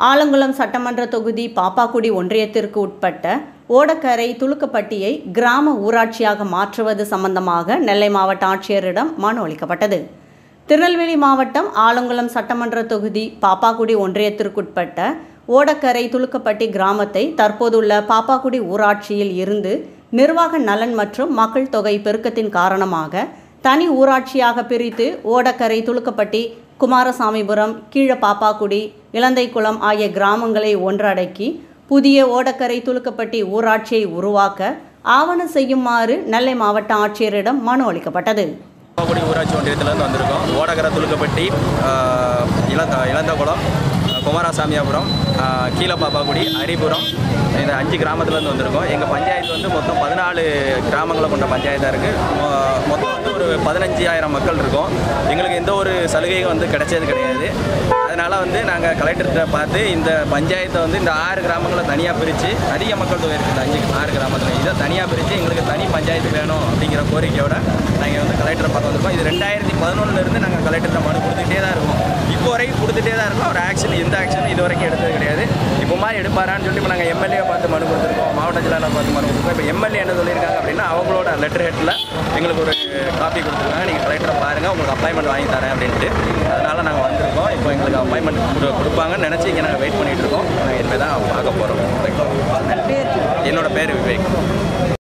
ஆலங்குளம் சட்டமன்ற தொகுதி பாப்பாக்குடி ஒன்றியத்திற்கு உட்பட்ட ஓடக்கரை துலுக்கப்பட்டியை கிராம ஊராட்சியாக மாற்றுவது சம்பந்தமாக நெல்லை மாவட்ட ஆட்சியரிடம் மனு அளிக்கப்பட்டது திருநெல்வேலி மாவட்டம் ஆலங்குளம் சட்டமன்ற தொகுதி பாப்பாக்குடி ஒன்றியத்திற்குட்பட்ட ஓடக்கரை துலுக்கப்பட்டி கிராமத்தை தற்போதுள்ள பாப்பாக்குடி ஊராட்சியில் இருந்து நிர்வாக நலன் மற்றும் மக்கள் தொகை பெருக்கத்தின் காரணமாக தனி ஊராட்சியாக பிரித்து ஓடக்கரை துலுக்கப்பட்டி குமாரசாமிபுரம் கீழ பாப்பாக்குடி இலந்தைக்குளம் ஆகிய கிராமங்களை ஒன்றடக்கி புதிய ஓடக்கரை துலுக்கப்பட்டி ஊராட்சியை உருவாக்க ஆவணம் செய்யுமாறு நெல்லை மாவட்ட ஆட்சியரிடம் மனு அளிக்கப்பட்டது பாப்பாக்குடி ஊராட்சி ஒன்றியத்திலேருந்து வந்திருக்கோம் ஓடகர துலுக்கப்பட்டி ஆஹ், இளந்த இளந்தகுளம் குமாரசாமியாபுரம் ஆஹ், கீழ பாப்பாக்குடி ஹரிபுரம் இந்த அஞ்சு கிராமத்துலேருந்து வந்திருக்கோம் எங்கள் பஞ்சாயத்து வந்து மொத்தம் பதினாலு கிராமங்களை கொண்ட பஞ்சாயத்தாக இருக்குது மொத்தம் வந்து ஒரு பதினஞ்சாயிரம் மக்கள் இருக்கோம் எங்களுக்கு எந்த ஒரு சலுகையும் வந்து கிடைச்சது கிடையாது அதனால் வந்து நாங்கள் கலெக்டர்கிட்ட பார்த்து இந்த பஞ்சாயத்தை வந்து இந்த ஆறு கிராமங்களை தனியாக பிரித்து அதிக மக்கள் தொகை இருக்குது இந்த அஞ்சு ஆறு கிராமத்தில் இதை தனியாக பிரித்து எங்களுக்கு தனி பஞ்சாயத்து வேணும் அப்படிங்கிற கோரிக்கையோட நாங்கள் வந்து கலெக்டரை பார்க்க வந்திருக்கோம் இது ரெண்டாயிரத்தி பதினொன்றுலேருந்து நாங்கள் கலெக்டர்கிட்ட மனு கொடுத்துக்கிட்டே தான் இருக்கோம் இப்போ வரைக்கும் கொடுத்துட்டே தான் இருக்கோம் ஒரு ஆக்ஷன் எந்த ஆக்ஷனும் இது வரைக்கும் எடுத்தது கிடையாது இப்போ மாதிரி எடுப்பாரான்னு சொல்லி இப்போ நாங்கள் எம்எல்ஏ பார்த்து மனு கொடுத்துருக்கோம் மாவட்ட செயலாளர் பார்த்து மனு கொடுத்துருக்கோம் இப்போ எம்எல்ஏ என்ன சொல்லியிருக்காங்க அப்படின்னா அவங்களோட லெட்டர் ஹெட்டில் எங்களுக்கு ஒரு காப்பி கொடுத்துருக்காங்க நீங்கள் கலெக்டரை பாருங்கள் உங்களுக்கு அப்பாயின்மெண்ட் வாங்கி தரேன் அப்படின்ட்டு அதனால் நாங்கள் வந்திருக்கோம் இப்போ எங்களுக்கு அப்பாயின்மெண்ட் கொடு கொடுப்பாங்கன்னு நினச்சி இங்கே நாங்கள் வெயிட் பண்ணிகிட்டு இருக்கோம் நாங்கள் இனிமேல் தான் பார்க்க போகிறோம் என்னோட பேர் விவேக்